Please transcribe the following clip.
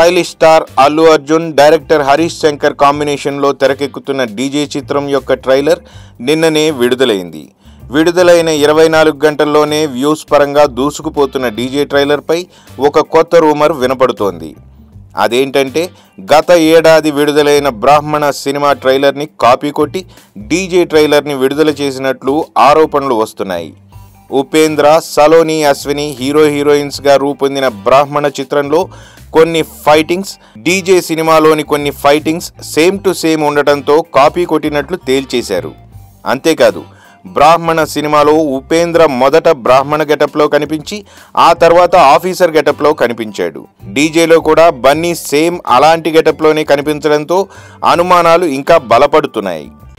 stylish star Allu Arjun director Harish Shankar కాంబినేషన్లో తెరకెక్కుతున్న DJ చిత్రం యొక్క ట్రైలర్ నిన్ననే విడుదలైంది విడుదలైన ఇరవై నాలుగు గంటల్లోనే వ్యూస్ పరంగా దూసుకుపోతున్న డీజే ట్రైలర్పై ఒక కొత్త రూమర్ వినపడుతోంది అదేంటంటే గత ఏడాది విడుదలైన బ్రాహ్మణ సినిమా ట్రైలర్ని కాపీ కొట్టి డీజే ట్రైలర్ని విడుదల చేసినట్లు ఆరోపణలు వస్తున్నాయి ఉపేంద్ర సలోని అశ్విని హీరో హీరోయిన్స్గా రూపొందిన బ్రాహ్మణ చిత్రంలో కొన్ని ఫైటింగ్స్ డీజే సినిమాలోని కొన్ని ఫైటింగ్స్ సేమ్ టు సేమ్ ఉండటంతో కాపీ కొట్టినట్లు తేల్చేశారు అంతేకాదు బ్రాహ్మణ సినిమాలో ఉపేంద్ర మొదట బ్రాహ్మణ గెటప్లో కనిపించి ఆ తర్వాత ఆఫీసర్ గెటప్లో కనిపించాడు డీజేలో కూడా బన్నీ సేమ్ అలాంటి గెటప్లోనే కనిపించడంతో అనుమానాలు ఇంకా బలపడుతున్నాయి